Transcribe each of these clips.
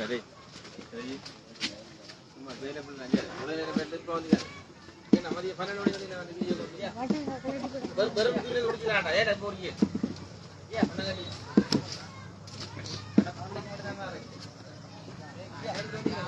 போடுங்க டேய் சரி சும்மா available தான். இங்க இவ்வளவு நேரம் பேர்ல இப்ப வந்தீங்க. ஏன் நம்ம மதியம் பன்னெண்டு மணி வந்தீங்க அந்த வீடியோ இல்லையா? வெறும் வெறும் வீடியோ குடிக்கிறான்டா. ஏன்டா இப்ப குடிக்க? ஏன் பண்ணங்க நீ? அட, பண்ணங்க மட்டும்தான் பாரு. ஏன் அடுத்து வந்தீங்க?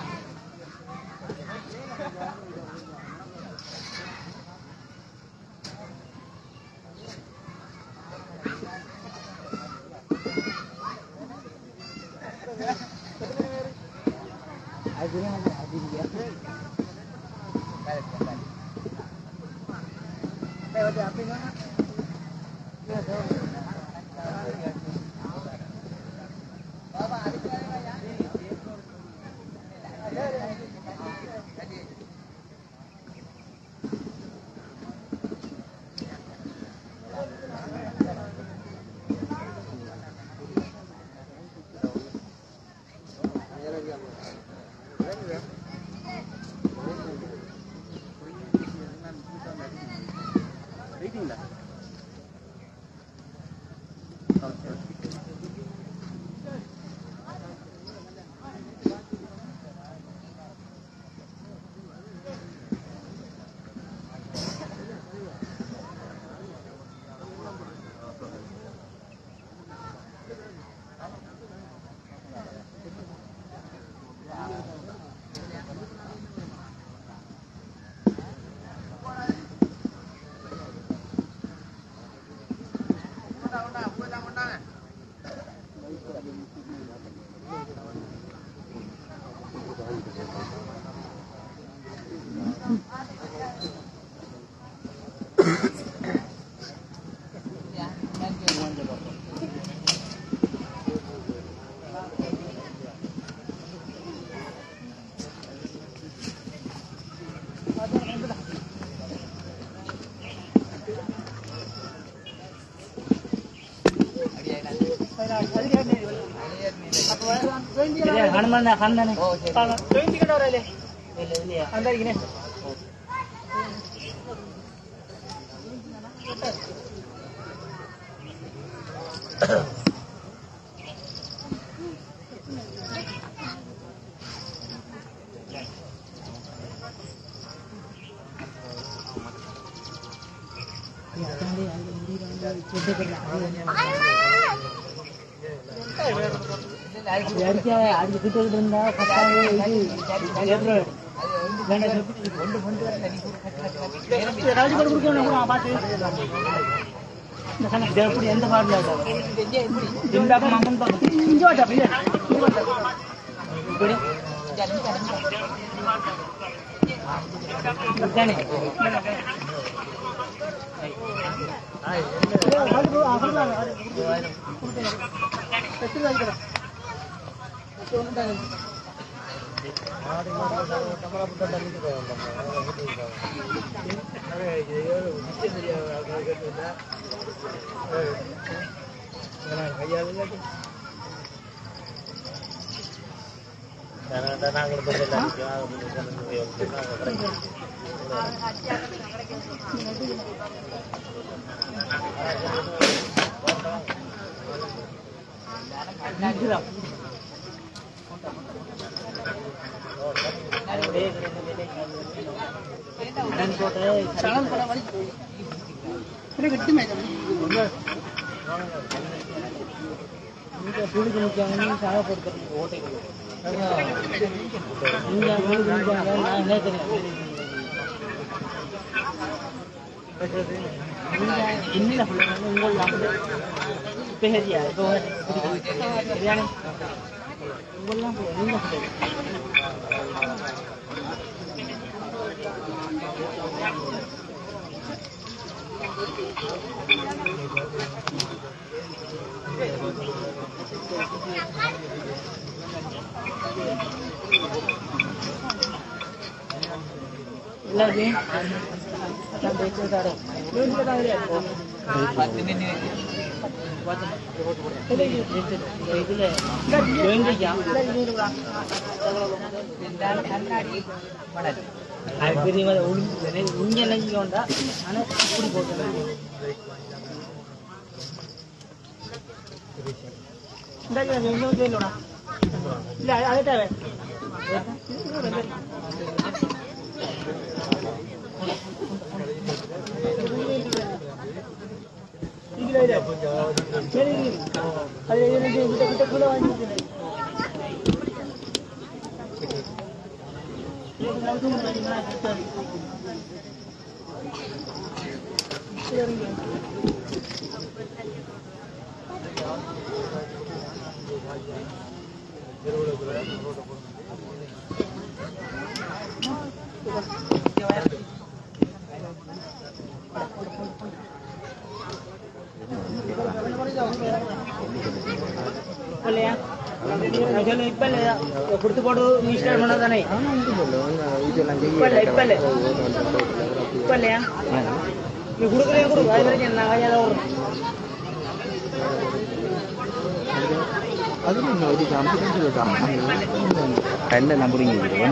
ಹನುಮಂತ ಹಂದನೆ ಟಿಕೆಟ್ ಅವರಲ್ಲಿ ಅಂದಾಗಿನೇ அடிக்க அடிச்சு கிட்ட இருந்தா பத்தாவது இது ஏப்ரல் ராஜி கூட கொடுக்கணும் கூட பார்த்து இந்த கணக்கு இது எப்படி எந்த பாடல இந்த பக்கம் அம்மன் பக்கம் இங்க வாட்டா பிள்ளை இப்படி தானே புழுக்கு நிற்காங்க சாக போட்டு ஓட்டைகள் இங்க புழுக்கு நிற்காங்க நான் என்ன தெரியும் இன்னில பிள்ளைங்க உங்கள் வந்து பெரியா இப்போ சரியான உங்கள்லாம் நீங்க எல்லாத்தையும் அதான் பேசுறதாரு இதுல பெரிய இங்க நினைக்கோண்டா ஆனா இப்படி போட்டு இந்த இல்ல அது- அது தேவை இதுல இல்ல. சரி, அது எனக்கு கிட்ட கிட்ட கூட வாங்கி கொடுத்துரு. இது நமக்கு முன்னாடி நான் சரி. சரிங்க. இல்லையா நான் சொல்லு, இப்ப இல்லையா கொடுத்து போடு நீ ஸ்டார்ட் பண்ணதானே இப்ப இல்ல இப்ப இல்ல இப்ப இல்லையா நீ கொடுக்குறேன் கொடு அது வரைக்கும் நான் கையால விடுறேன் கல்ல நம்புறீங்க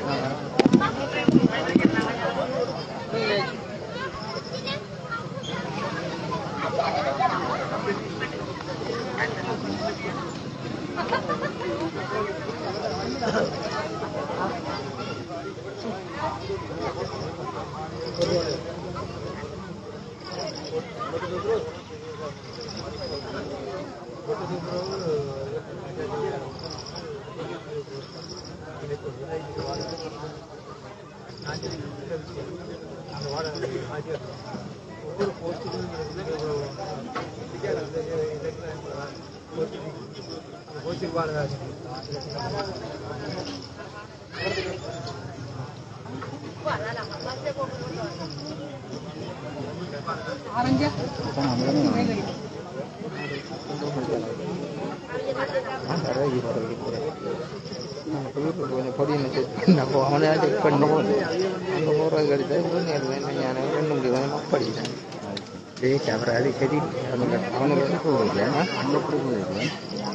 நம்ம அவனை செக் பண்ணுவோம் அங்கே போகிறது கிடைச்சா ഞാൻ ரெண்டு முடி தான் படிக்கிறேன் டேட் அப்புறம் அது சரி அவனுக்கு அவனுக்கு போகுது அங்கே போகுது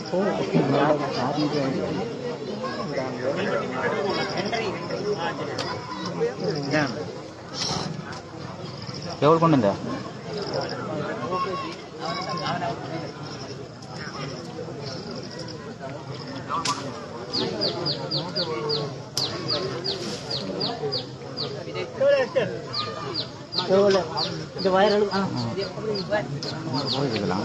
ఎవరు కొండిందా எவ்வளவு? இந்த வயர் ஆ போயிருக்கலாம்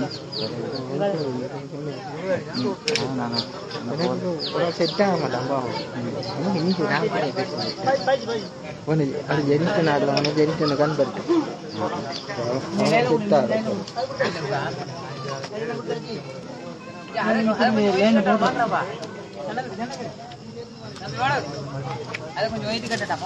செட்டாக மாட்டான் பாவம் அவனுக்கு ஈஸி நான் கூட பேசுவேன் பை பை பை அவனு அது ஜெனிட்டன் ஆடல அவனு ஜெனிட்டன் கண்பட்டு செட்டாக அதை கொஞ்சம் வெயிட் கட்டட்டா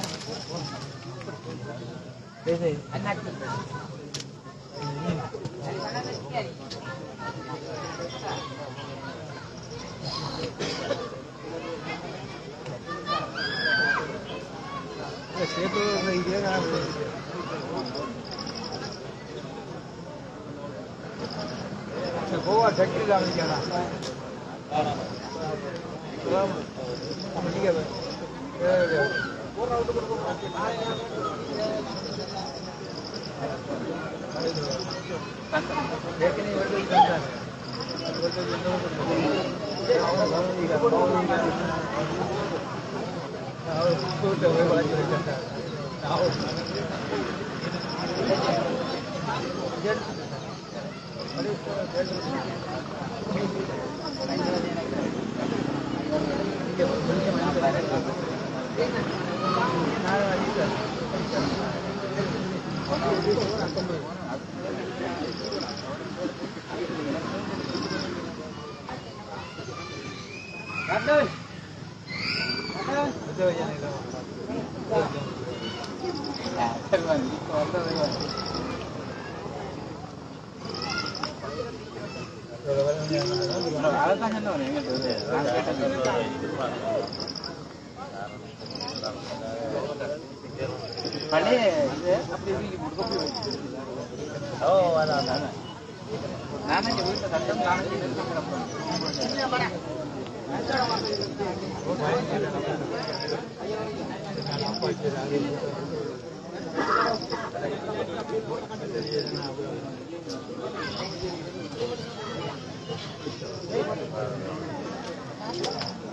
Thank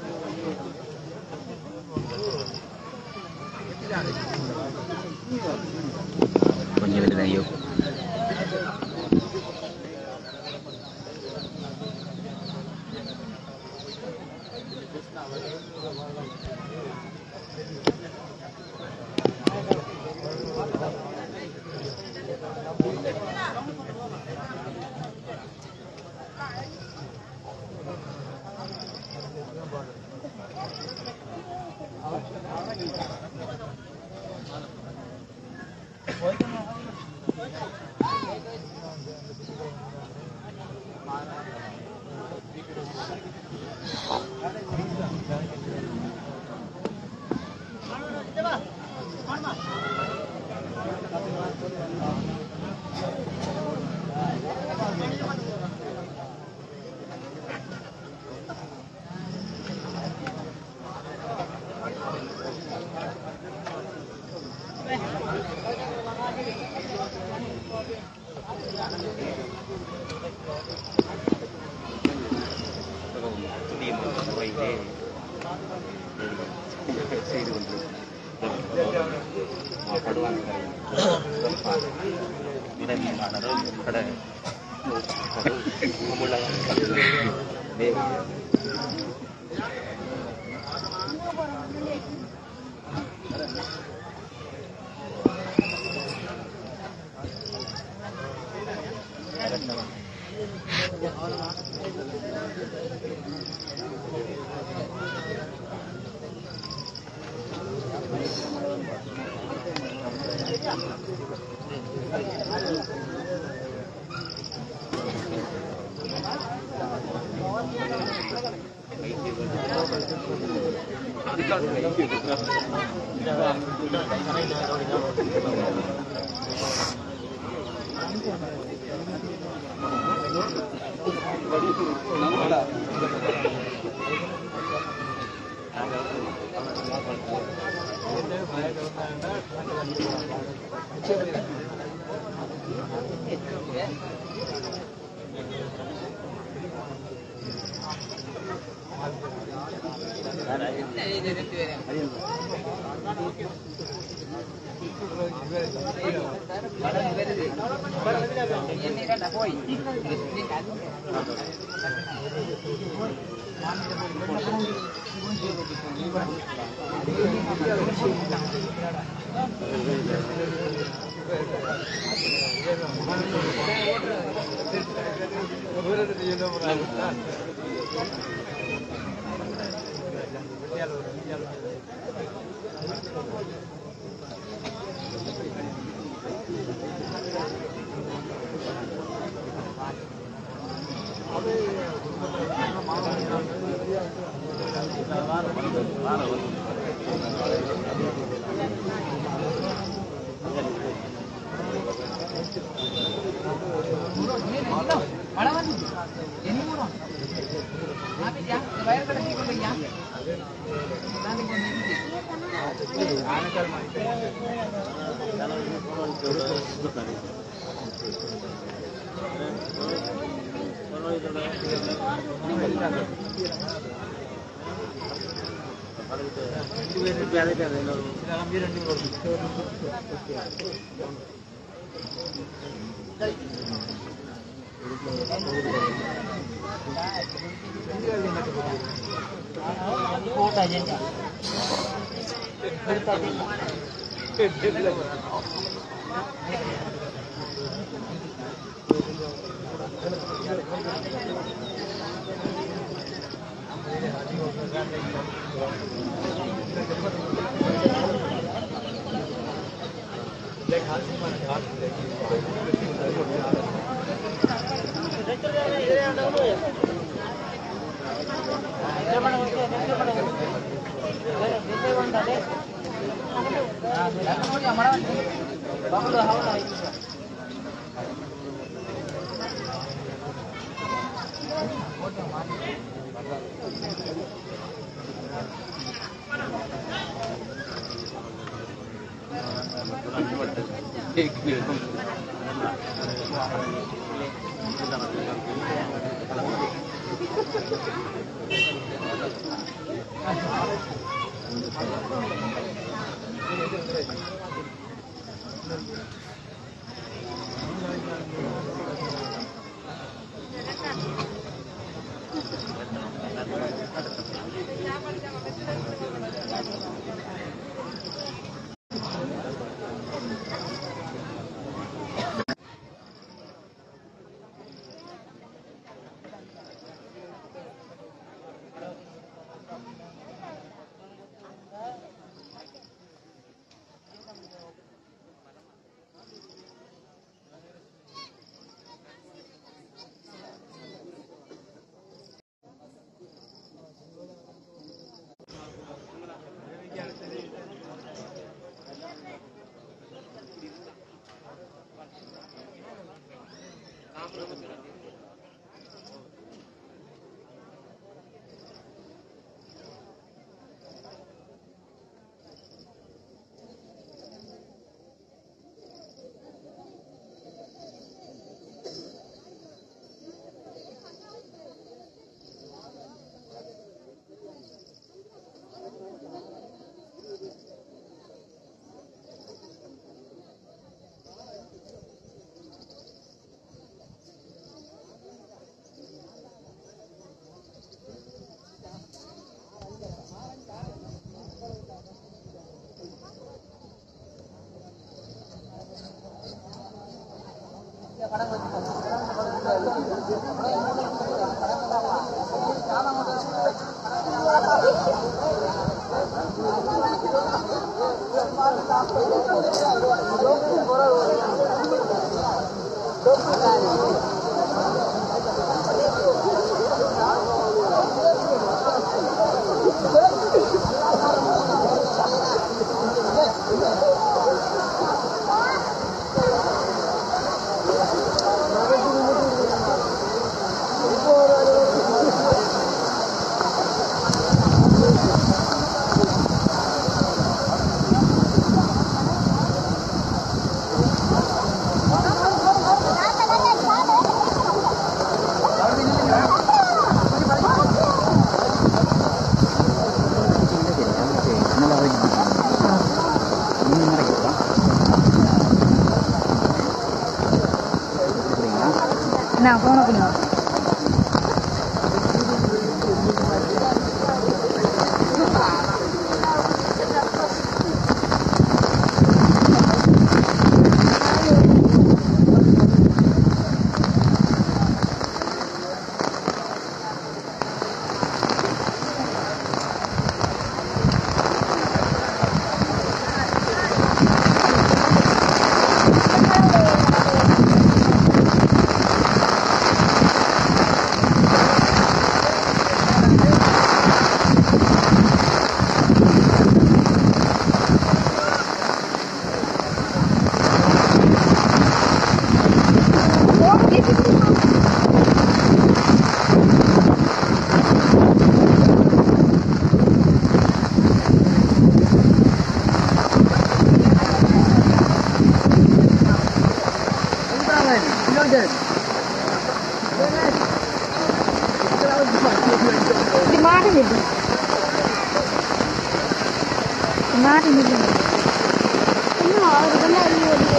செய்து கொண்டு நான் போன கொடுங்க இது மாடு நில்லு மாடு நில்லு இன்னும் அவருக்கு வந்து அறிவு வந்து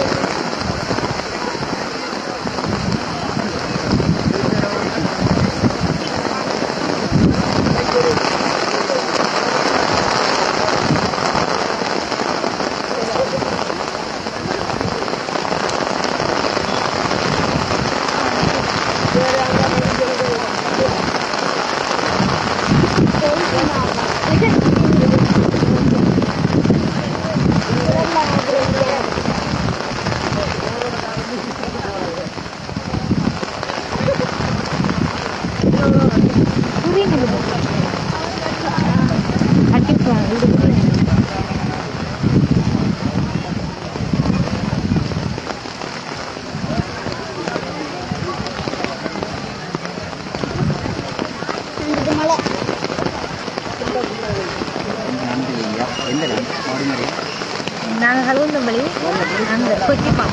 எந்த லேண்ட் மாடுமரி நாங்கள் கழுவுந்தபடி அங்கே கொச்சிப்பான்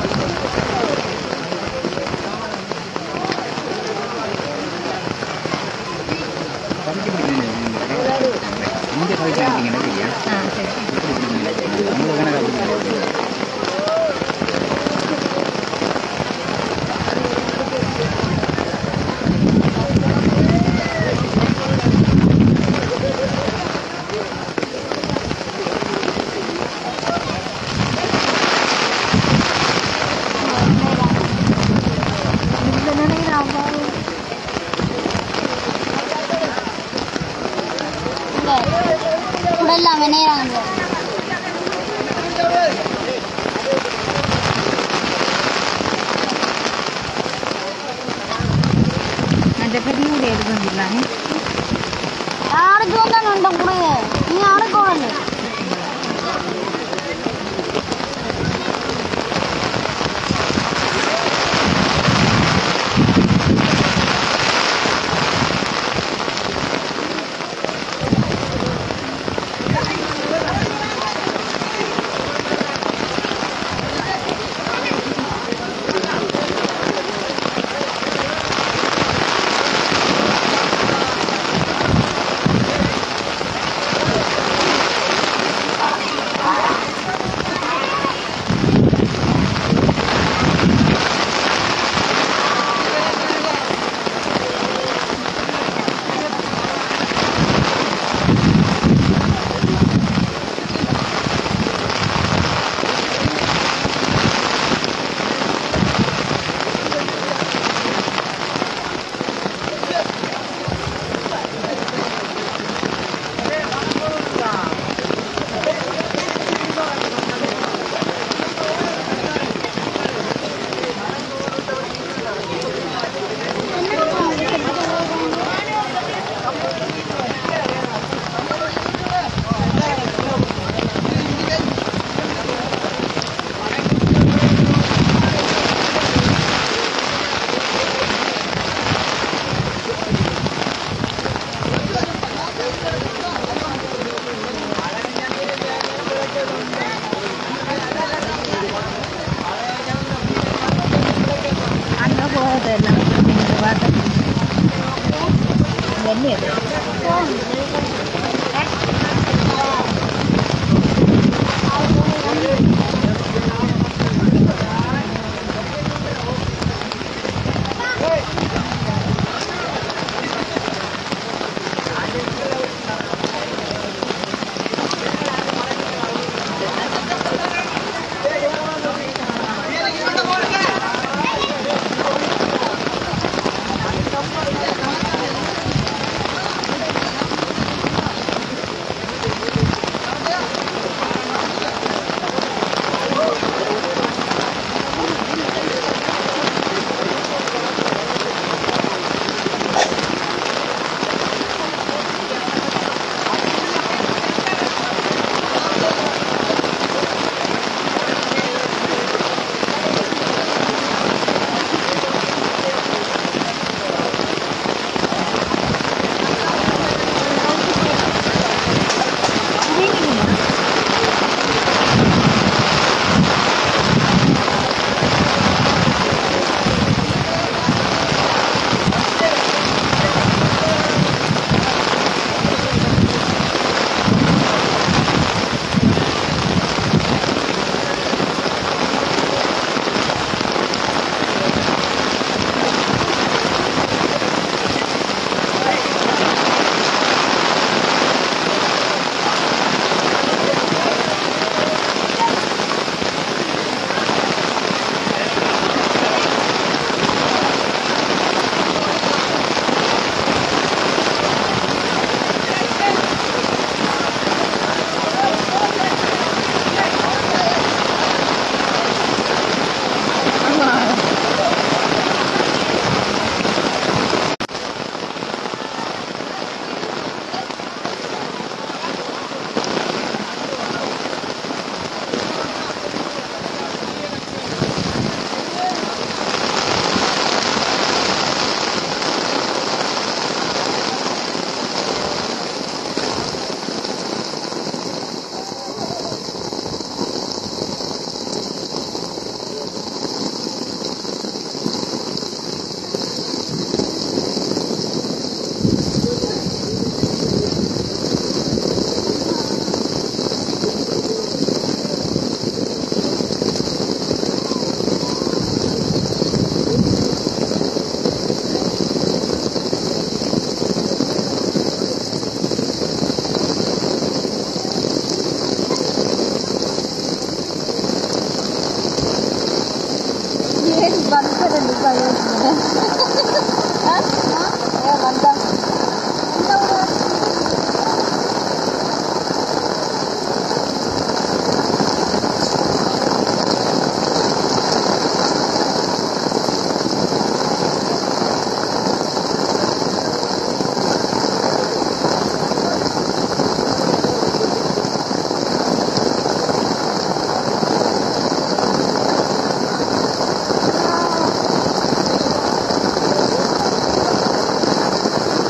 இங்கே கவிச்சாங்க என்ன தெரியா ஆ சரி உங்களுக்கு தானே கவிச்சாங்க இந்த நினைக்கிறேன் உடல்லாம் வினையாங்க அந்த பெரிய எடுத்து வந்துடலாமே யாருக்கு வந்தா நண்ட கொடுங்க நீ யாருக்கு வரல ஆ ஆ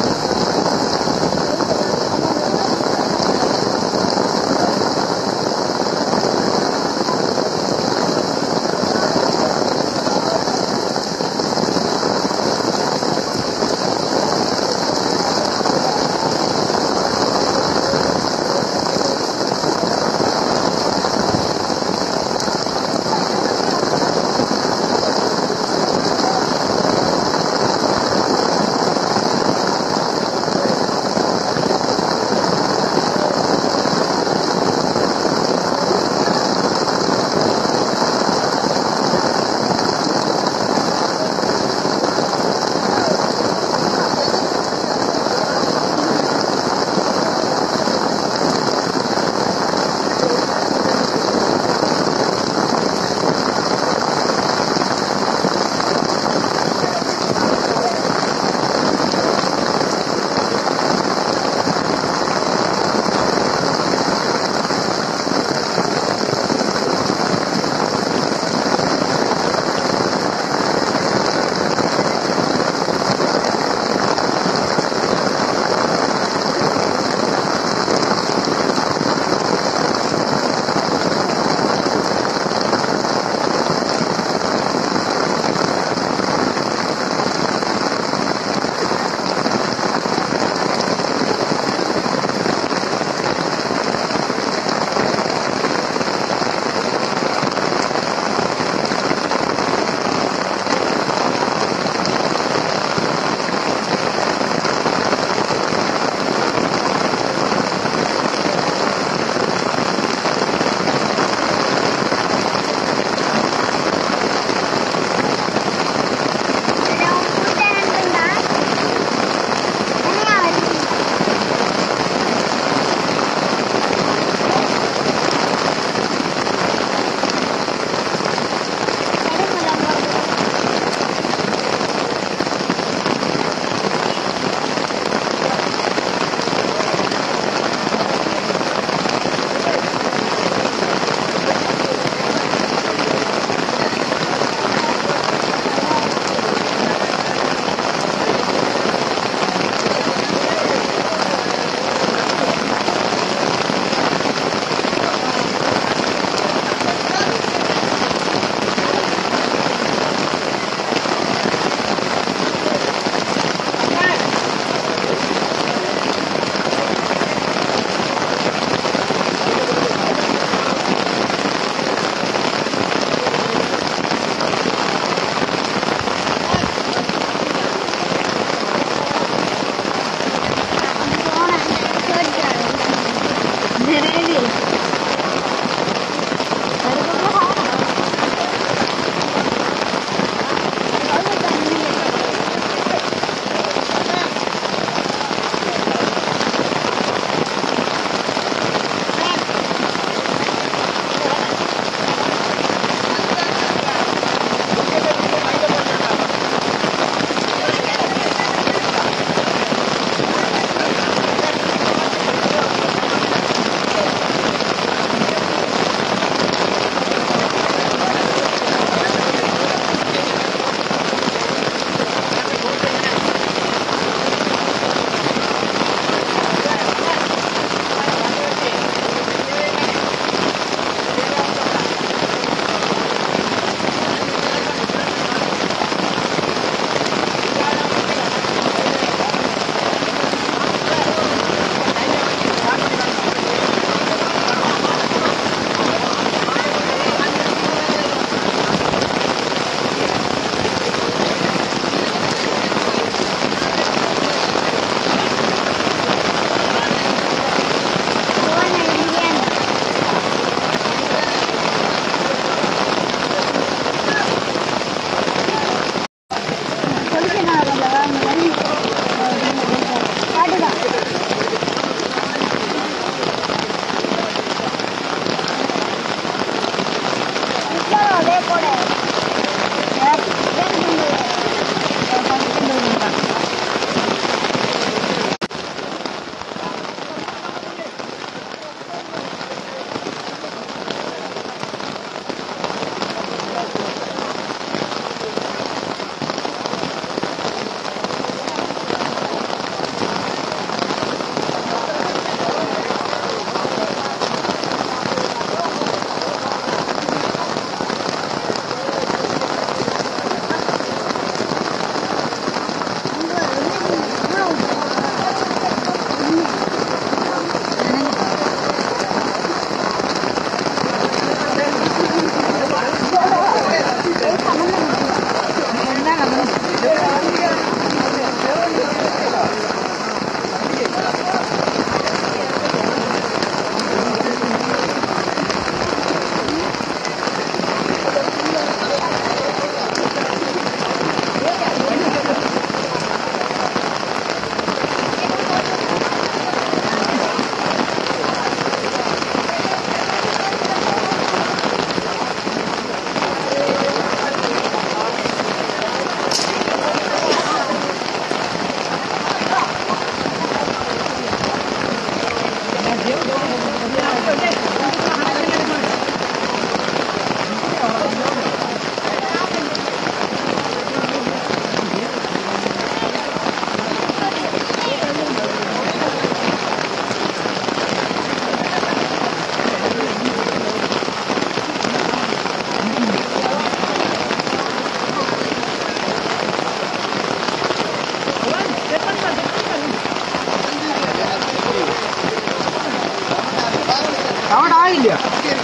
இல்லையா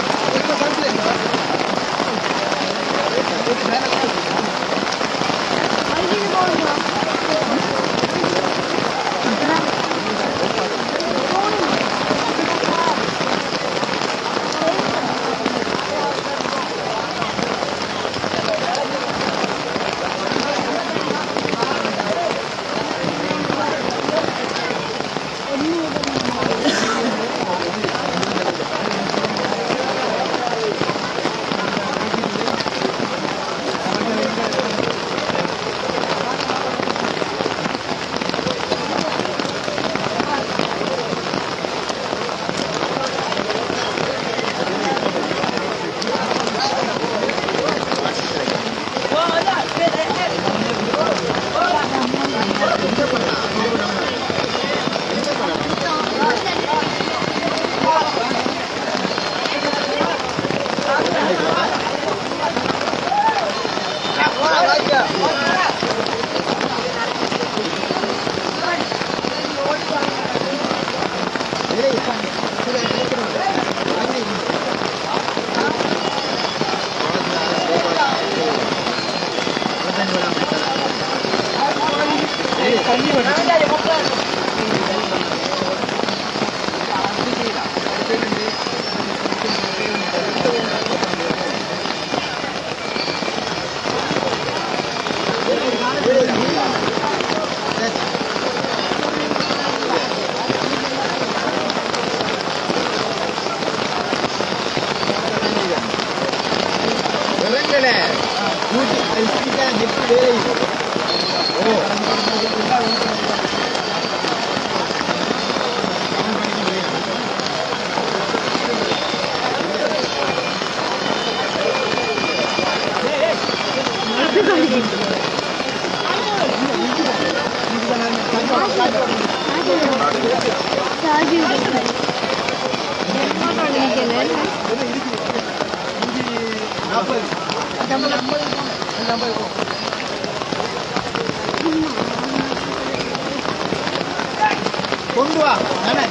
கொண்டு வா நானே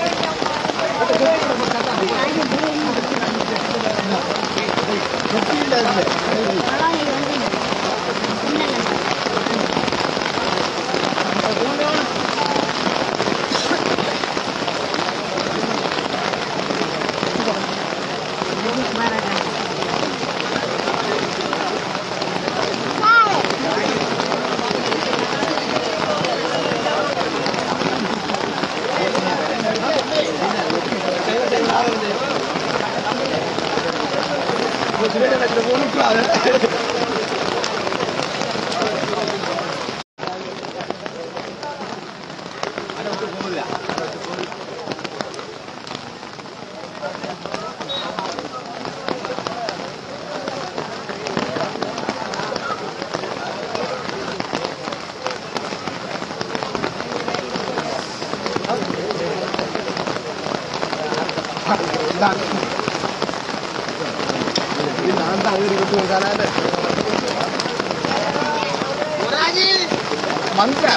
நான் தான் வீடு கட்டு வந்தானே மங்கா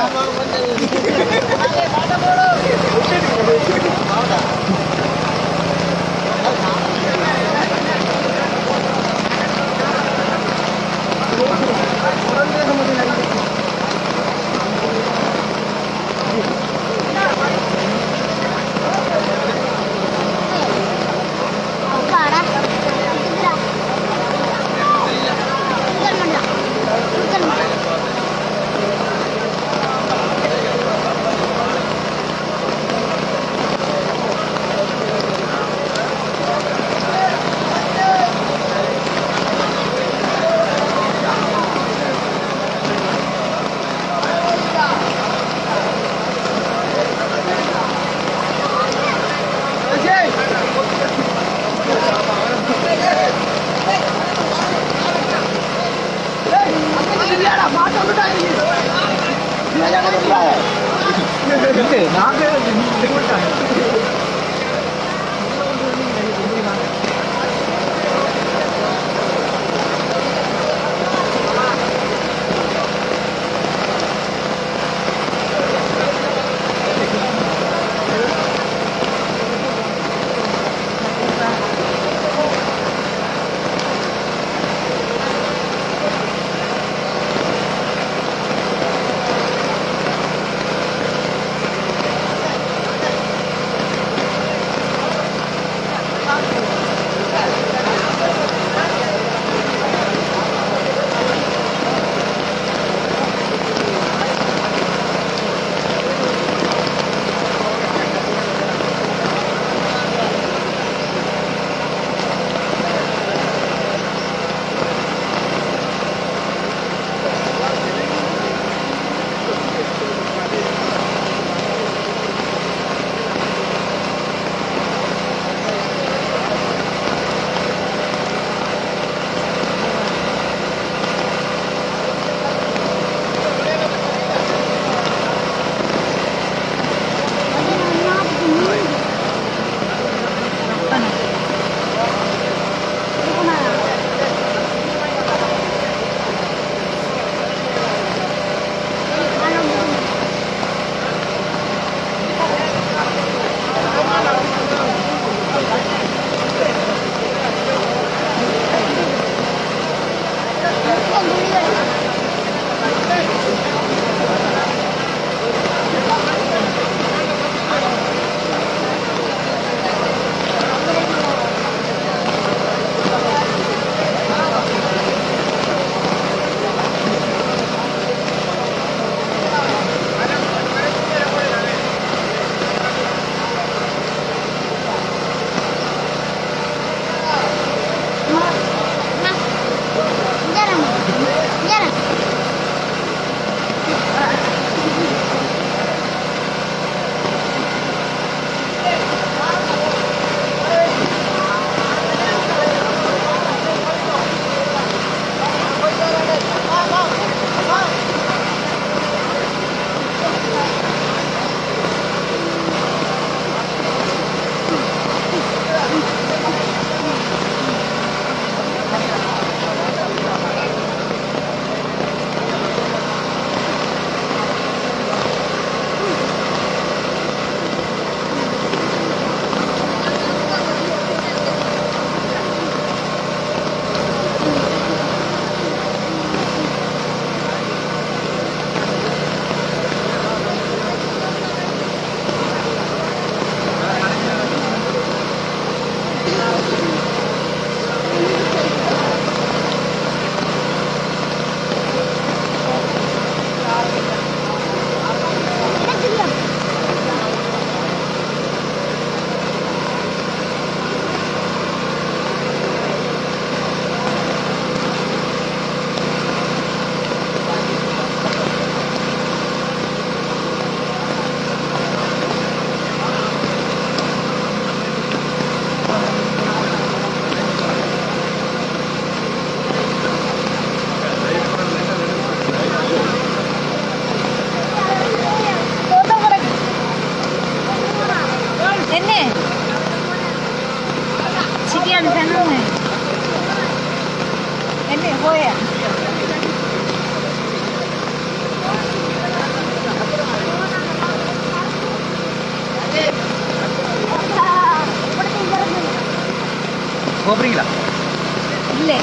போகிறீங்களா இல்லை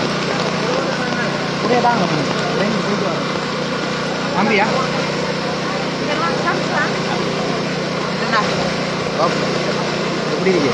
நம்பியா எப்படி இருக்கு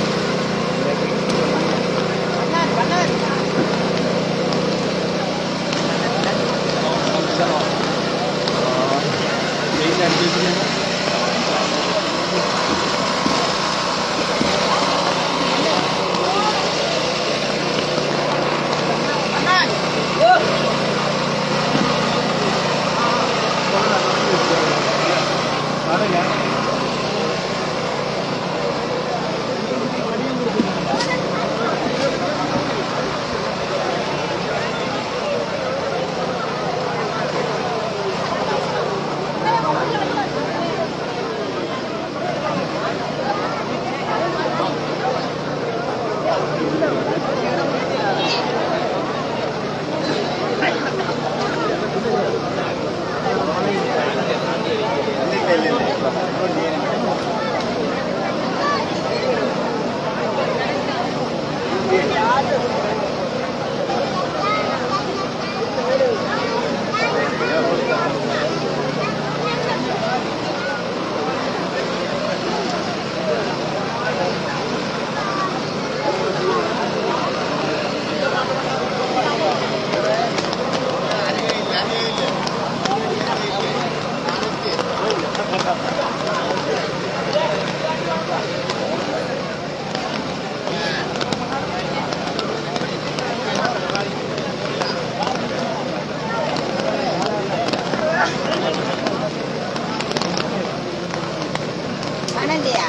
பணந்தியா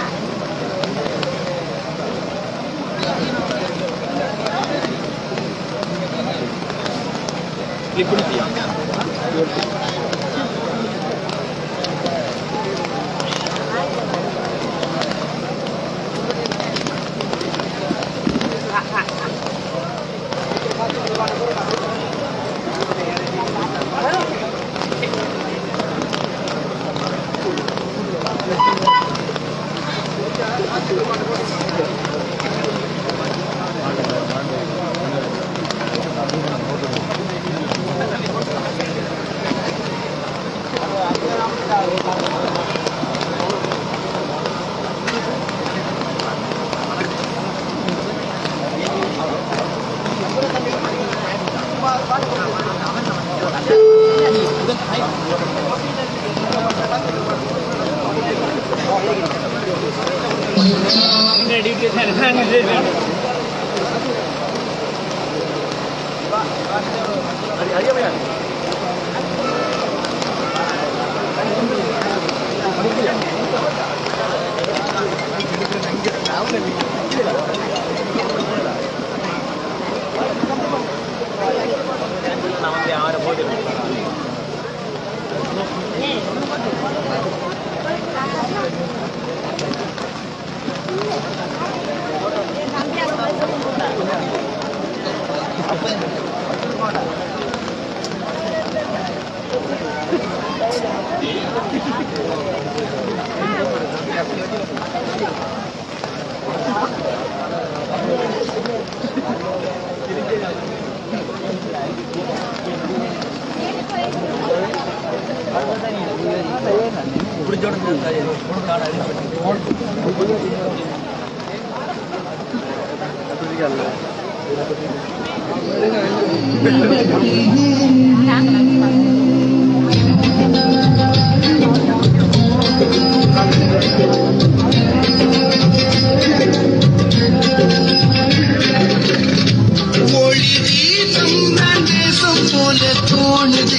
ஒளி தீபம் நான் தேசம் போல தோணுது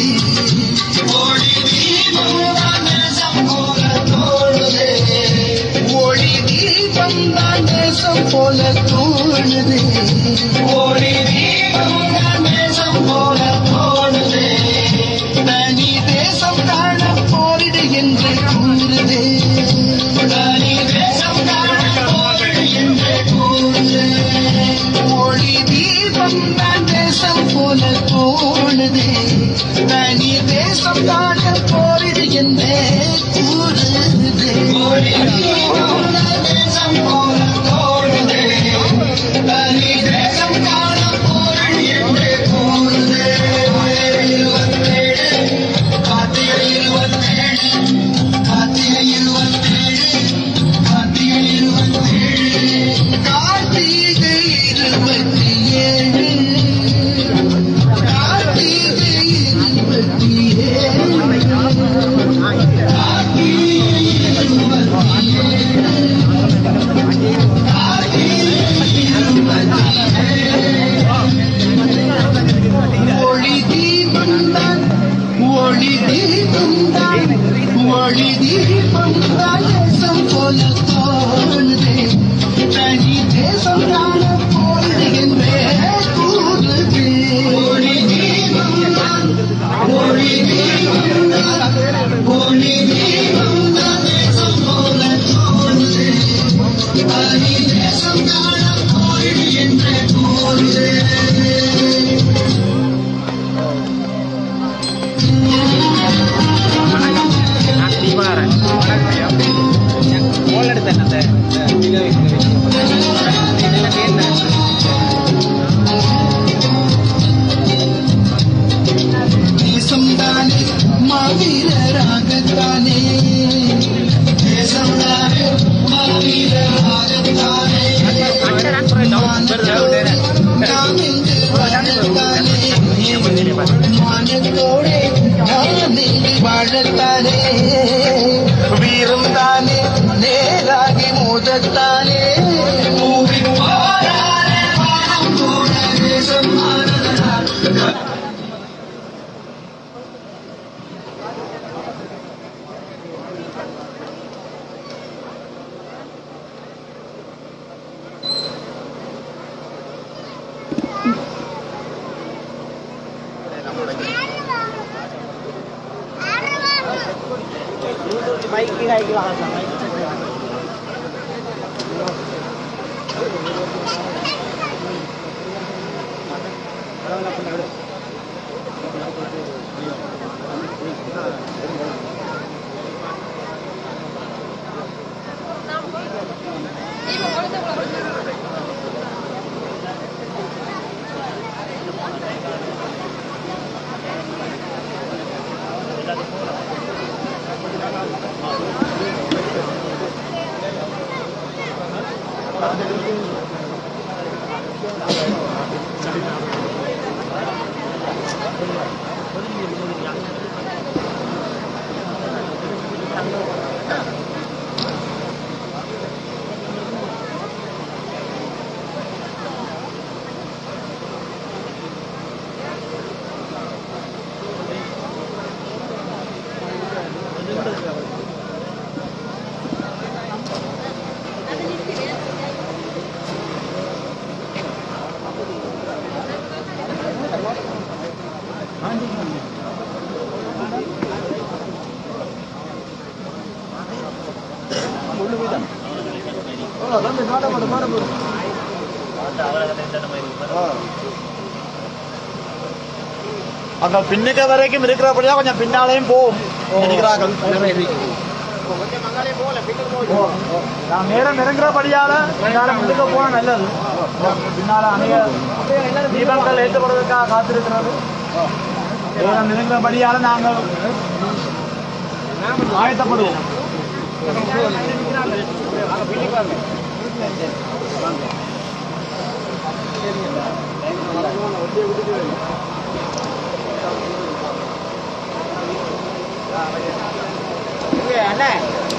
ஒளி தீபம் நான் தேசம் போல தோணுது ஒளி தீபம் நான் தேசம் போல தோணுது ஒளி தீபம் நான் தேசம் போல தோணுது தனி தேசம் காண போரிடு என்று கூறுது தனி தேசம் காண போரிடு என்று கூறுது ஒளி தீபம் நான் தேசம் போல தோணுது தனி தேசம் காண போரிடு என்று கூறுது ஒளி தீபம் நான் தேசம் போல தோணுது தனி தீபம் தான் ஒளி தீபம் தான் தேசம் போல தோணுதே தனி தேசம் காண போடுகின்றே கூடுதே ஒளி தீபம் தான் ஒளி தீபம் தான் ஒளி தீபம் தான் தேசம் போல தோணுதே தனி தேசம் காண போடுகின்றே கூடுதே நான் தீபாரன் கோல் எடுத்தேன் அந்த கிலோ இதெல்லாம் கேட்டேன் தேசம்தானே மாவீரராகத்தானே தேசம்தானே மாவீரராகத்தானே மானத்தோடு நாம் இங்கு வாழத்தானே மானத்தோடு நாம் இங்கு வாழத்தானே வீரம் தானே நேராகி மோதத்தானே மூவி போராடே வாழும் போன தேசம் மாறதா மைக்கு காய்க்கலாம் மைக்கு அந்த பின்னுக்கு வரைக்கும் இருக்கிறபடியா கொஞ்சம் பின்னாலேயும் போகும் நினைக்கிறார்கள் நான் நேரம் நெருங்குறபடியால நேரம் முழுக்க போன நல்லது பின்னால அநேக தீபங்கள் ஏற்றப்படுவதற்காக காத்திருக்கிறது நேரம் நெருங்குறபடியால நாங்கள் ஆயத்தப்படுவோம் அண்ணே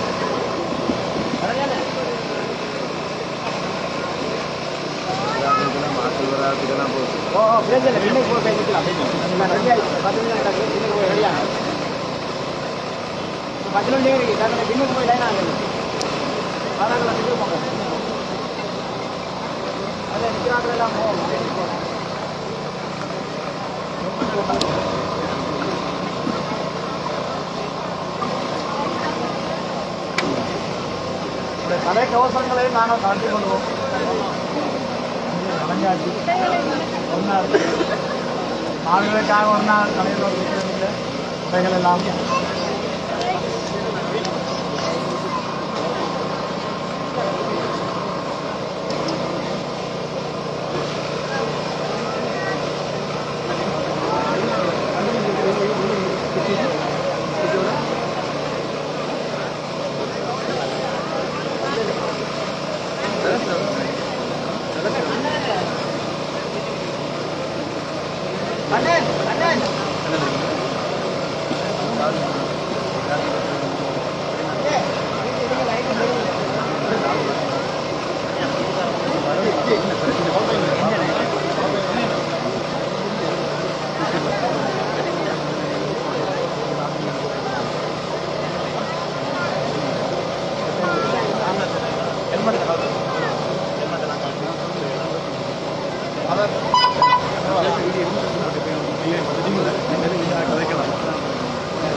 ஓ ஓ பேசல இன்னைக்கு போய் பேசிக்கலாம் நான் ரெடி ஆயிடுச்சு பத்து நிமிஷம் கிடக்கு இன்னைக்கு போய் ரெடியா பத்து நிமிஷம் இருக்கு நான் இன்னைக்கு போய் லைன் ஆகுது அதான் நிற்க போங்க அதே நிற்கிறாங்க எல்லாம் போகும் இந்த கலை கவசங்களையும் நாங்கள் கலந்து கொள்வோம் நலஞ்சாச்சு ஒரு நாள் ஆளுகளுக்காக ஒரு நாள் கலையில் இருக்கிறதில்லை உடைகள் எல்லாம் அண்ணன் அண்ணன்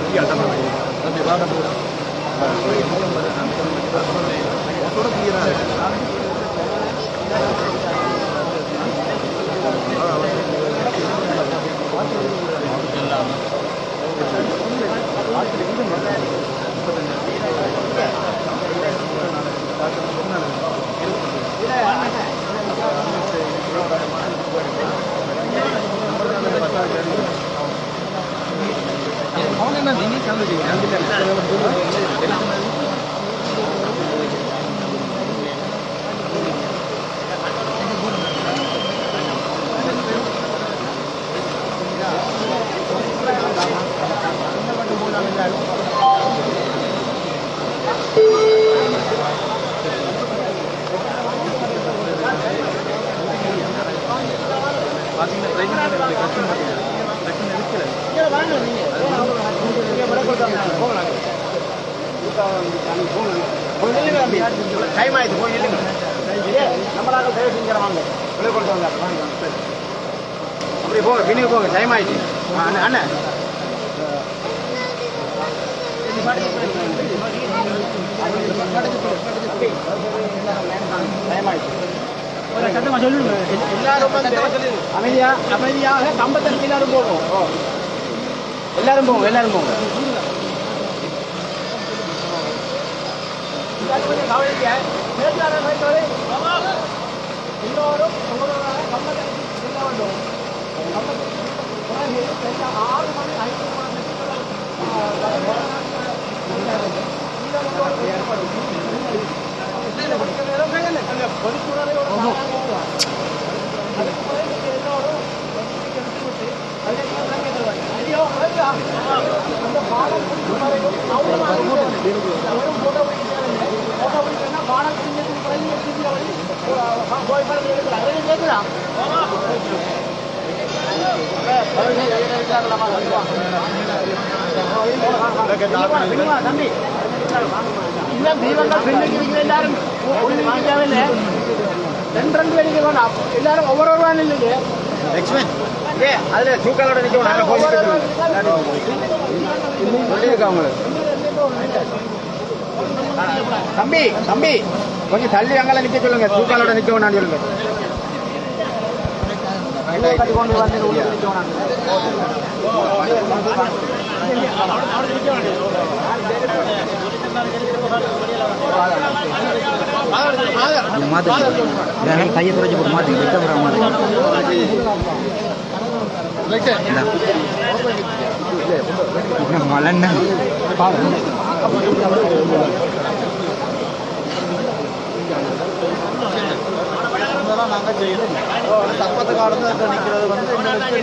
டைம் ஆயிடுச்சு போய் இல்லைங்க நம்மளால சேவை செஞ்சிடவாங்க வெளியே கொண்டு வாங்க வாங்க சரி. அப்படி போங்க பின்னுக்கு போங்க டைம் ஆயிடுச்சு ஆ, அண்ணன் அண்ணன் டைம் ஆயிடுச்சு சத்தமா சொல்லுங்க எல்லாரும் வந்து அமைதியா அமைதியாக கம்பத்தடிக்கு எல்லாரும் போகும் ஓ. எல்லாரும் போங்க எல்லாரும் போங்க எல்லோரும் உங்களோட கம்பத்தடிக்கு செல்ல வேண்டும் கம்பத்தடிக்கு பிறகு சரியா ஆறு மணி ஐந்து மணி தம்பி இந்த தீபங்கள் பெண்ணுக்கு இருக்கிற எல்லாரும் ஒண்ணு வாங்க தேவையில்லை ரெண்டு ரெண்டு பேருக்கு வேண்டாம் எல்லாரும் ஒவ்வொரு ஒரு வேணும் இல்லைங்க லட்சுமன் ஏ அதுல தூக்கலோட நிற்கும் நாங்க சொல்லியிருக்காங்க தம்பி தம்பி கொஞ்சம் தள்ளி அங்கெல்லாம் நிக்க சொல்லுங்க தூக்காலோட நிக்க வேணாம் சொல்லுங்க கட்டி கொண்டு வந்து உள்ள நிக்க வேணாம் கையை குறைச்சி போட்டு மாற்றி மாற்றி மலண்ண தப்பத்து காலத்துல நிக்கிறது வந்து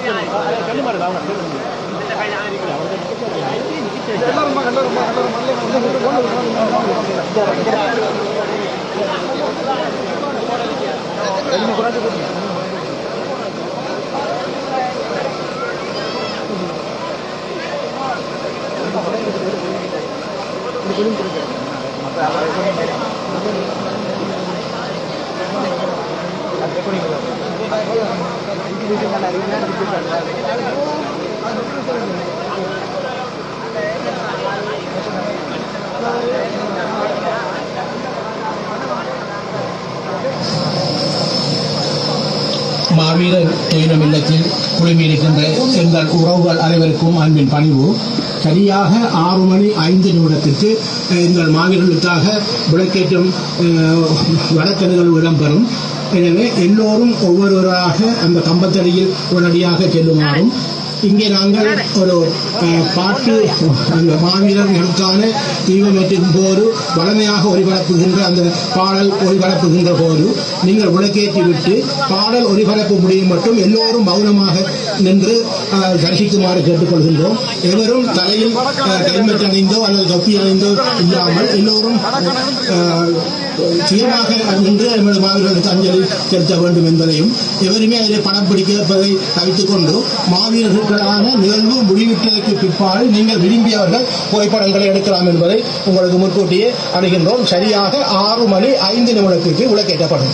மாவீரர் துயிலும் இல்லத்தில் குழுமியிருக்கின்ற எங்கள் உறவுகள் அனைவருக்கும் அன்பின் பணிவு சரியாக ஆறு மணி ஐந்து நிமிடத்திற்கு எங்கள் மாவீரர்களுக்காக விளக்கேற்றும் அஹ், வழக்கறிஞர்கள் இடம்பெறும் எனவே எல்லோரும் ஒவ்வொருவராக அந்த கம்பத்தடியில் உடனடியாக செல்லுமாறும் இங்கே நாங்கள் ஒரு அஹ், பாட்டு அந்த மாவீரர்களுக்கான தீபமேற்றின் போது வளமையாக ஒளிபரப்புகின்ற அந்த பாடல் ஒளிபரப்புகின்ற போது நீங்கள் விளக்கேற்றி விட்டு பாடல் ஒளிபரப்பு முடியும் மட்டும் எல்லோரும் மௌனமாக நின்று அஹ், தரிசிக்குமாறு கேட்டுக்கொள்கின்றோம் எவரும் தலையில் அஹ், ஹெல்மெட் அணிந்தோ அல்லது தொப்பி அணிந்தோ இல்லாமல் எல்லோரும் அஹ், சுயமாக நின்று எமது மாவீரர்களுக்கு அஞ்சலி செலுத்த வேண்டும் என்பதையும் எவருமே அதில் படம் பிடிப்பதை தவித்துக் கொண்டு மாவீரர்களுக்கான நிகழ்வு முடிவிட்டதற்கு பிற்பாடு நீங்கள் விரும்பியவர்கள் புகைப்படங்களை எடுக்கலாம் என்பதை உங்களுக்கு முன்கூட்டியே அணுகின்றோம் சரியாக ஆறு மணி ஐந்து நிமிடத்திற்கு விளக்கேற்றப்படும்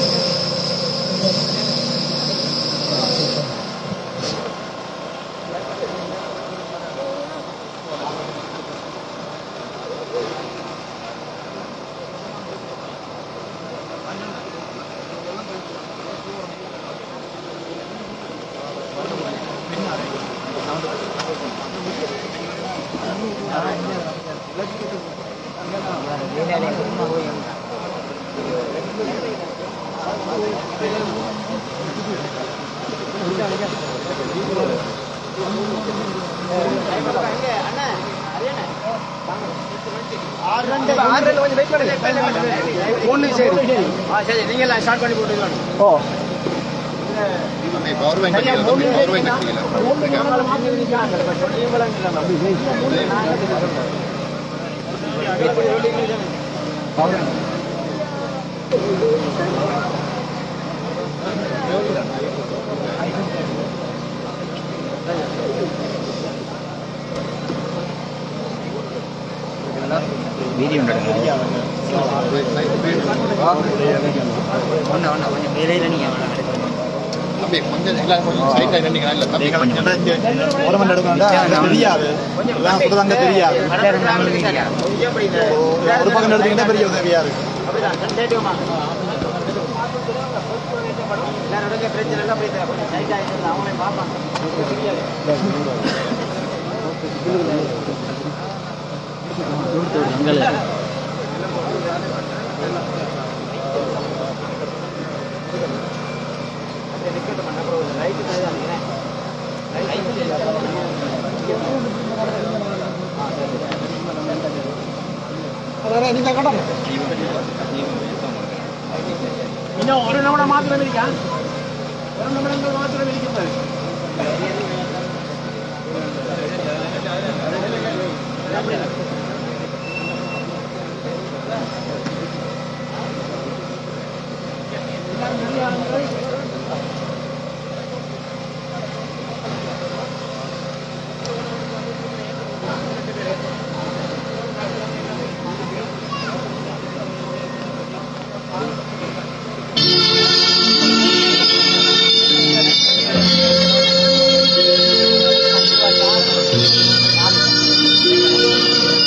ஒன்று சரி ஆ சரி நீங்கள் எல்லாம் ஸ்டார்ட் பண்ணி போட்டுக்கலாம் ஓ சரியா, மூணு பேருக்குன்னா, மூணு நிமிடம் மாத்தி நிக்கிறாங்க. இப்ப சொல்லி விளங்கல நம்ம. மூணு வீடியோ ஒன்று ஒன்று கொஞ்சம் வேலையில் நீங்கள் தெரியாது அங்க தெரியாது ஒரு பக்கம் எடுத்தீங்கன்னா பெரிய உதவியா இருக்கு இன்னும் ஒரு நிமிடம் மாத்திரம் இருக்கா ஒரு நிமிடங்கள் மாத்திரம் இருக்கிறது Thank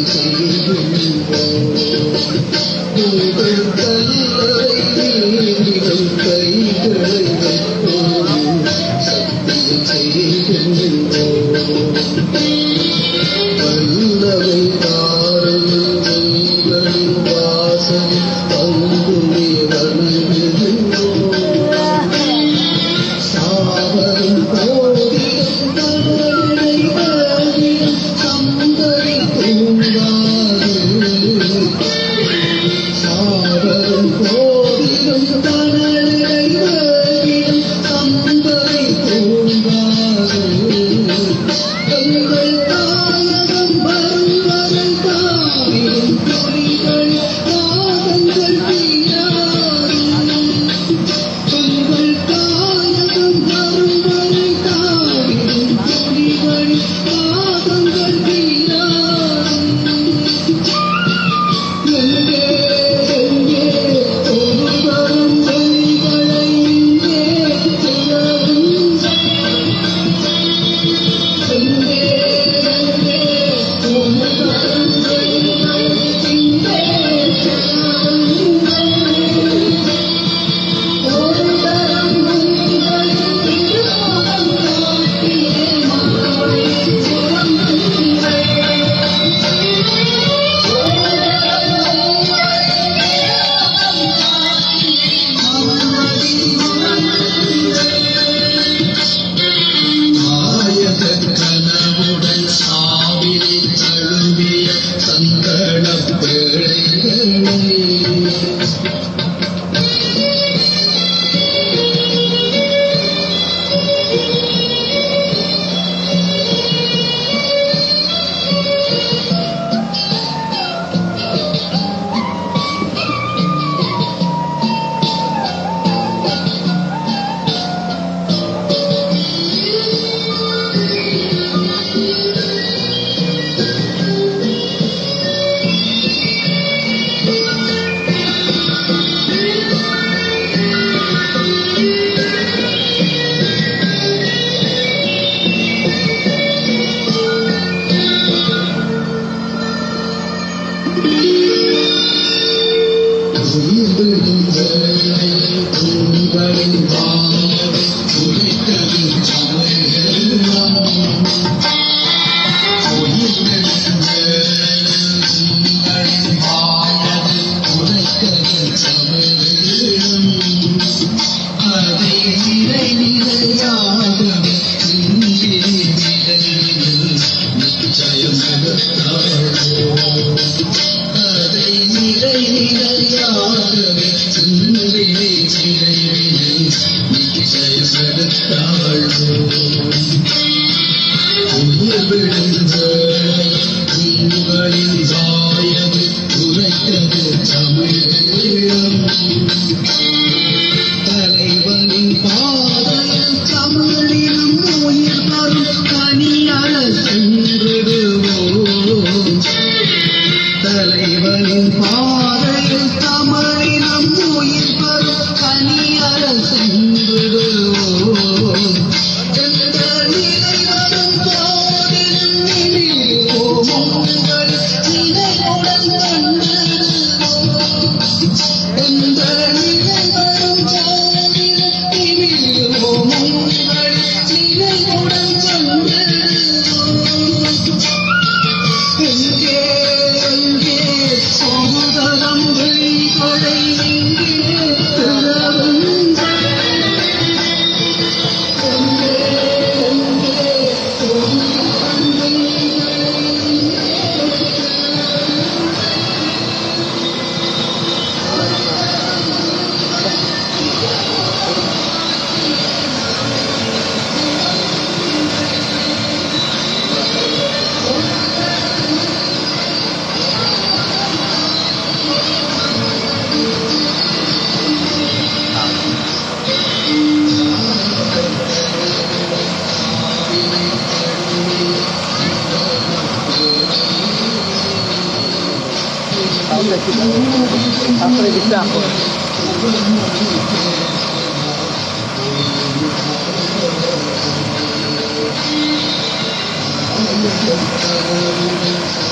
Thank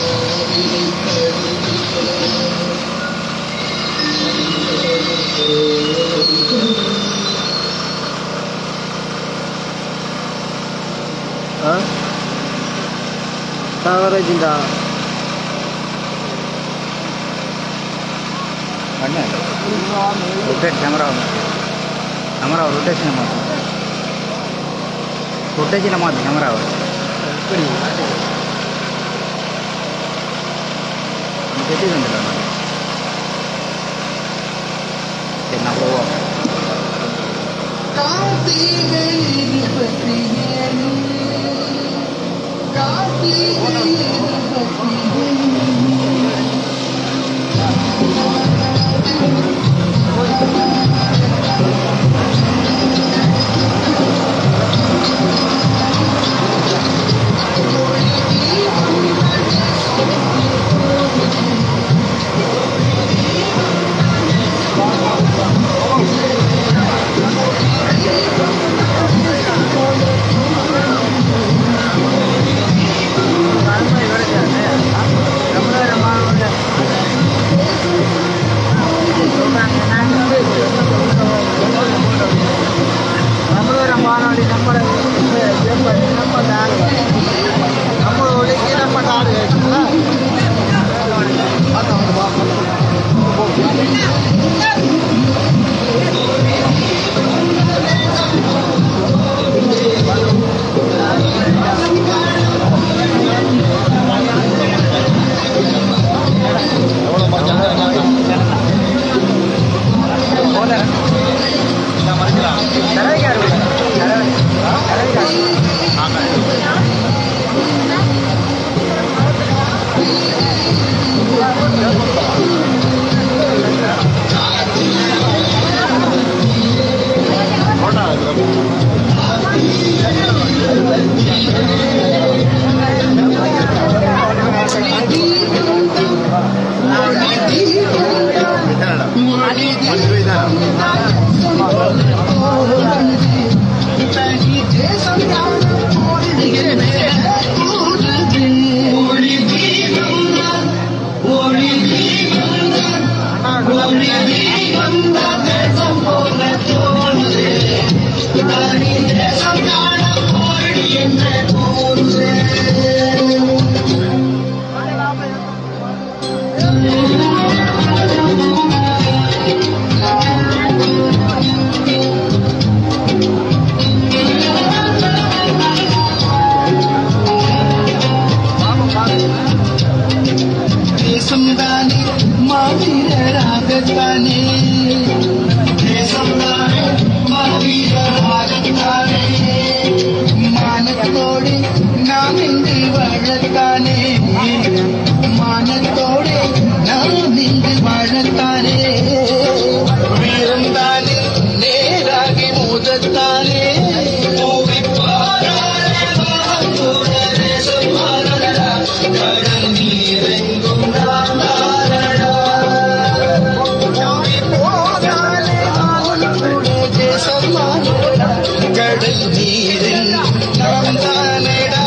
கவரேஜ் இந்த அண்ணா ரொட்டேட் கேமரா கேமரா ரொட்டேஷன் மாற்று ரொட்டேஷனை மாற்று கேமராவை தெரியுதுங்களா சரி நான் போவோம் கார்த்திகை இருபத்தி ஏழு கார்த்திகை இருபத்தி நம்மளோட மாநாடு நம்மளோட நம்ம நாடு நம்மளோட நம்ம நாடு தேசம்தானே மாவீரராகத்தானே தேசம்தானே மாவீரராகத்தானே மானத்தோடு நாம் இங்கு வாழத்தானே மானத்தோடு நாம் இங்கு வாழத்தானே வீரம்தானே நேராகி மோதத்தானே பாராளே வாழத்தோட தேசம் வாழடா கடல் நீரெங்கும் நாம் வாழடா போகாலே வாழத்தோட தேசம் வாழடா கடல் நீரெங்கும் நாம் தானடா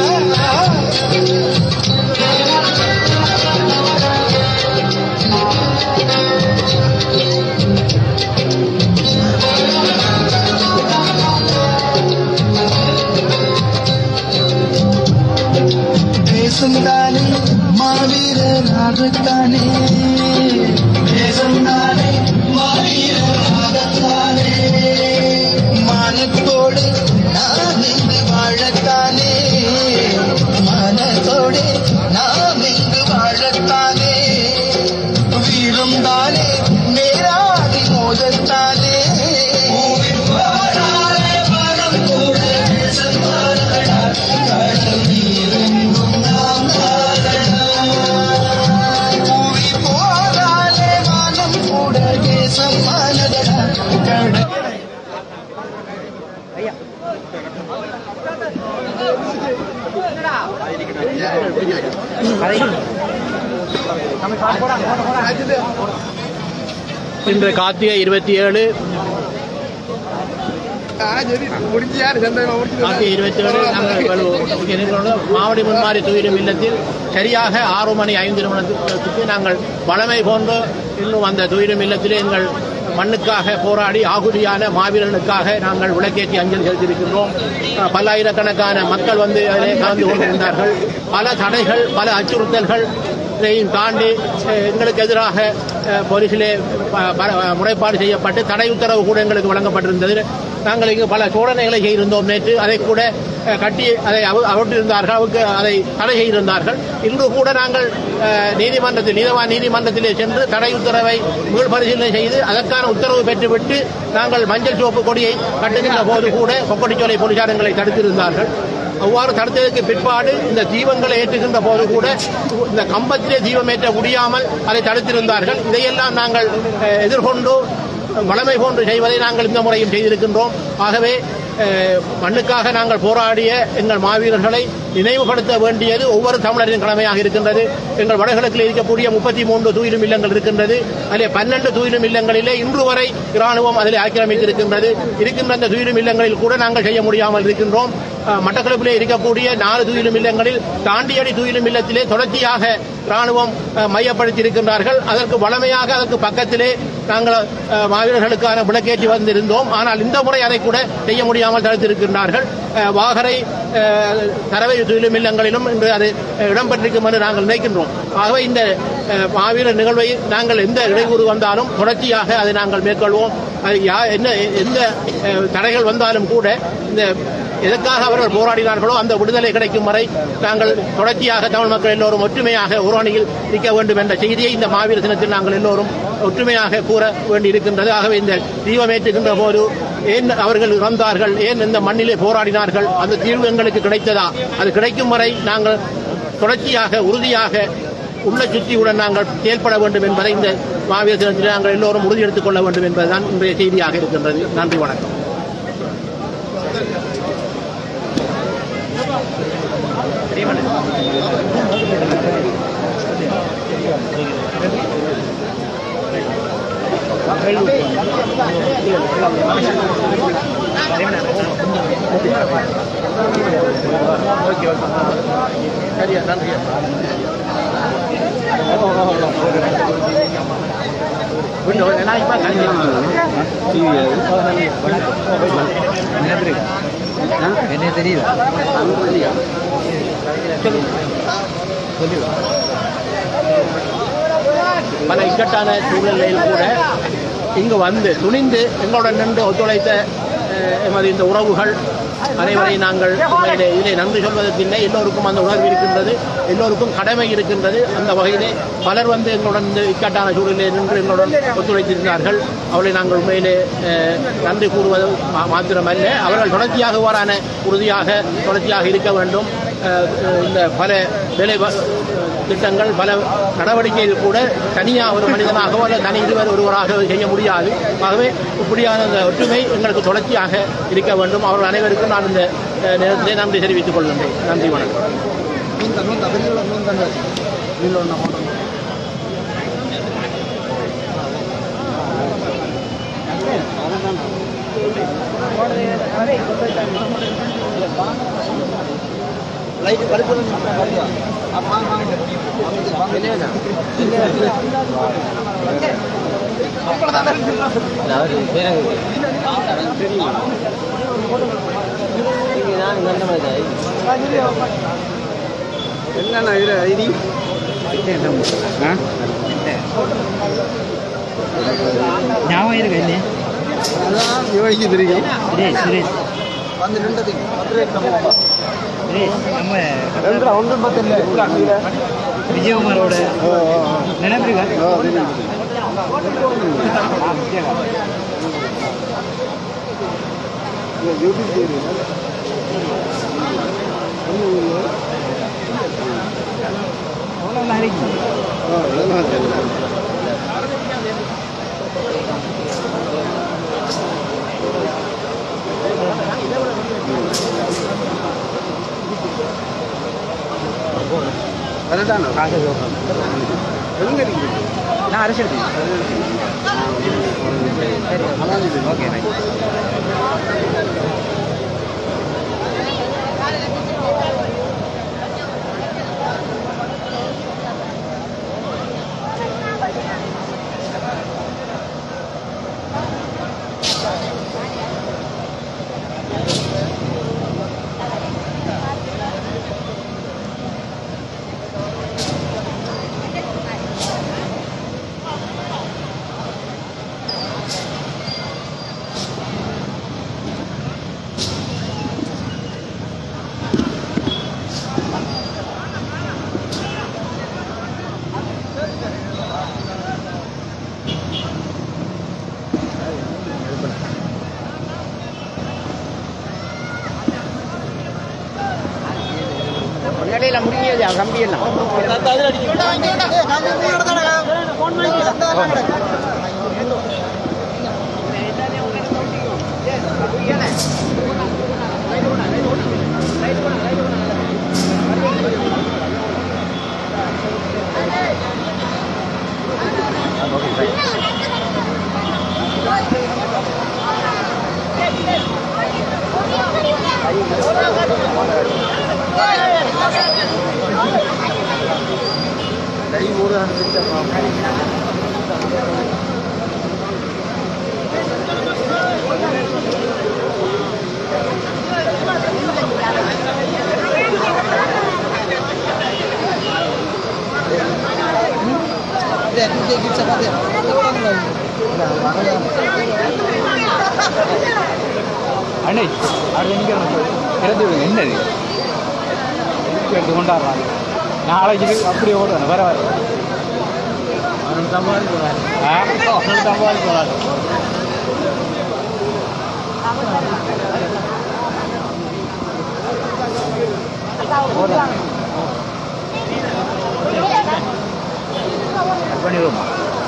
தேசம்தானே மாவீரராகத்தானே தேசம்தானே மாவீரராகத்தானே மானத்தோடு நாம் இங்கு வாழத்தானே மானத்தோடு நாம் இங்கு வாழத்தானே வீரம் தானே நேராகி மோதத்தானே வாழாலே மனம் கூட தேசம் வாழடா கடல் நீரெங்கும் நாம் வாழடா கூவி போராலே வானம் கூட தேசம் வாழடா கடல் இன்று கார்த்திகை இருபத்தி ஏழு கார்த்திகை இருபத்தி ஏழு நாங்கள் மாவடி முன்மாறி துயிலும் இல்லத்தில் சரியாக ஆறு மணி ஐந்து நிமிடத்துக்கு நாங்கள் வளமை போன்று இன்னும் அந்த துயிலும் இல்லத்திலே எங்கள் மண்ணுக்காக போராடி ஆகுதியான மாவீரனுக்காக நாங்கள் விளக்கேற்றி அஞ்சலி செலுத்தியிருக்கின்றோம் அஹ், பல்லாயிரக்கணக்கான மக்கள் வந்து அதிலே கலந்து கொண்டிருந்தார்கள் பல தடைகள் பல அச்சுறுத்தல்கள் இதையும் தாண்டி அஹ், எங்களுக்கு எதிராக அஹ், போலீசிலே ப- ப- முறைப்பாடு செய்யப்பட்டு தடை உத்தரவு கூட எங்களுக்கு வழங்கப்பட்டிருந்தது நாங்கள் இங்கு பல சோதனைகளை செய்திருந்தோம் நேற்று அதை கூட அஹ், கட்டி அதை அவ- அகற்றியிருந்தார்கள் அவருக்கு அதை தடை செய்திருந்தார்கள் இன்று கூட நாங்கள் அஹ், நீதிமன்றத்தில் நீதவான் நீதிமன்றத்திலே சென்று தடை உத்தரவை மீள் பரிசீலனை செய்து அதற்கான உத்தரவு பெற்றுவிட்டு நாங்கள் மஞ்சள் சிவப்பு கொடியை கட்டுகின்ற போது கூட கொக்கடிச்சோலை போலீசார் எங்களை தடுத்திருந்தார்கள் அவ்வாறு தடுத்ததற்கு பிற்பாடு இந்த தீபங்களை ஏற்றுகின்ற போது கூட இந்த கம்பத்திலே தீபம் ஏற்ற முடியாமல் அதை தடுத்திருந்தார்கள் இதையெல்லாம் நாங்கள் அஹ், எதிர்கொண்டு வளமை போன்று செய்வதை நாங்கள் இந்த முறையும் செய்திருக்கின்றோம் ஆகவே அஹ், மண்ணுக்காக நாங்கள் போராடிய எங்கள் மாவீரர்களை நினைவுபடுத்த வேண்டியது ஒவ்வொரு தமிழரின் கடமையாக இருக்கின்றது எங்கள் வடகிழக்கில் இருக்கக்கூடிய முப்பத்தி மூன்று தூயிலும் இல்லங்கள் இருக்கின்றது அதிலே பன்னெண்டு தூயிலும் இல்லங்களிலே இன்று வரை இராணுவம் அதிலே ஆக்கிரமித்திருக்கின்றது இருக்கின்ற அந்த தூயிலும் இல்லங்களில் கூட நாங்கள் செய்ய முடியாமல் இருக்கின்றோம் அஹ், மட்டக்களப்பிலே இருக்கக்கூடிய நாலு தூயிலும் இல்லங்களில் தாண்டியடி தூயிலும் இல்லத்திலே தொடர்ச்சியாக இராணுவம் அஹ், மையப்படுத்தியிருக்கின்றார்கள் அதற்கு வளமையாக அதற்கு பக்கத்திலே நாங்கள் அஹ், மாவீரர்களுக்கான விளக்கேற்றி வந்திருந்தோம் ஆனால் இந்த முறை அதை கூட செய்ய முடியாமல் தடுத்திருக்கின்றார்கள் அஹ், வாகரை அஹ், தரவை துயிலும் இல்லங்களிலும் இன்று அது அஹ், இடம்பெற்றிருக்கும் என்று நாங்கள் நினைக்கின்றோம் ஆகவே இந்த அஹ், மாவீரர் நிகழ்வை நாங்கள் எந்த இடையூறு வந்தாலும் தொடர்ச்சியாக அதை நாங்கள் மேற்கொள்வோம் அது யா என்ன எந்த அஹ், தடைகள் வந்தாலும் கூட இந்த எதற்காக அவர்கள் போராடினார்களோ அந்த விடுதலை கிடைக்கும் வரை நாங்கள் தொடர்ச்சியாக தமிழ் மக்கள் எல்லோரும் ஒற்றுமையாக ஒரு அணியில் இருக்க வேண்டும் என்ற செய்தியை இந்த மாவீர தினத்தில் நாங்கள் எல்லோரும் ஒற்றுமையாக கூற வேண்டி இருக்கின்றது ஆகவே இந்த தீபமேற்றுகின்ற போது ஏன் அவர்கள் இறந்தார்கள் ஏன் இந்த மண்ணிலே போராடினார்கள் அந்த தீர்வு எங்களுக்கு கிடைத்ததா அது கிடைக்கும் வரை நாங்கள் தொடர்ச்சியாக உறுதியாக உள்ள சுற்றியுடன் நாங்கள் செயல்பட வேண்டும் என்பதை இந்த மாவீர தினத்தில் நாங்கள் எல்லோரும் உறுதியெடுத்துக் கொள்ள வேண்டும் என்பதுதான் இன்றைய செய்தியாக இருக்கின்றது நன்றி வணக்கம் சரியா நன்றி நான் இப்ப என்ன தெரியுதா பல இக்கட்டான சூழ்நிலையில் கூட இங்கு வந்து துணிந்து எங்களுடன் நின்று ஒத்துழைத்த அஹ், எமது இந்த உறவுகள் அனைவரையும் நாங்கள் உண்மையிலே இதிலே நன்றி சொல்வதற்கில்லை எல்லோருக்கும் அந்த உணர்வு இருக்கின்றது எல்லோருக்கும் கடமை இருக்கின்றது அந்த வகையிலே பலர் வந்து எங்களுடன் இந்த இக்கட்டான சூழலில் நின்று எங்களுடன் ஒத்துழைத்திருந்தார்கள் அவர்களை நாங்கள் உண்மையிலே அஹ், நன்றி கூறுவது மா- மாத்திரமல்ல அவர்கள் தொடர்ச்சியாக இவ்வாறான உறுதியாக தொடர்ச்சியாக இருக்க வேண்டும் அஹ், இந்த பல வேலை வ- திட்டங்கள் பல நடவடிக்கைகள் கூட தனியாக ஒரு மனிதனாகவோ அல்லது தனி இருவர் ஒருவராக செய்ய முடியாது ஆகவே இப்படியான அந்த ஒற்றுமை எங்களுக்கு தொடர்ச்சியாக இருக்க வேண்டும் அவர்கள் அனைவருக்கும் நான் இந்த அஹ், நேரத்திலே நன்றி தெரிவித்துக் கொள்கின்றேன் நன்றி வணக்கம் என்னண்ணா இது ஐடி ஞாபகம் இருக்கு என்ன அதான் இவனுக்கு தெரியும் சுரேஷ் சுரேஷ் வந்து நின்றது சுரேஷ் நம்ம ரெண்டு ஒன்றும் பத்தில்ல விஜயகுமாரோட நினைப்பிருக்கா யூடியூப் தெரியும் அவ்வளோ இருக்கு அதெல்லாம் தெரியும் வரட்டானோ எங்க இருக்கு நான் அரிசி எடுத்தேன் சரி ஓகே ரைட் இல்லையா கம்பி எல்லாம் அண்ணே அது எங்க இறந்து விடுங்க என்னது எடுத்து கொண்டாடுறாங்க நாளைக்கு இது அப்படியே ஓடுவேன் வர வர ஆ அவனுக்கு சம்பாதிக்கிறாங்க பண்ணிடுவோமா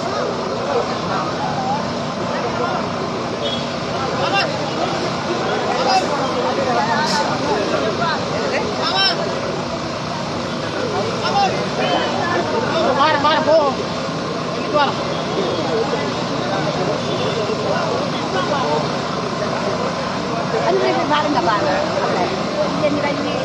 மாற மாற போ இங்கிட்டு வா வந்து பாருங்க பாருங்க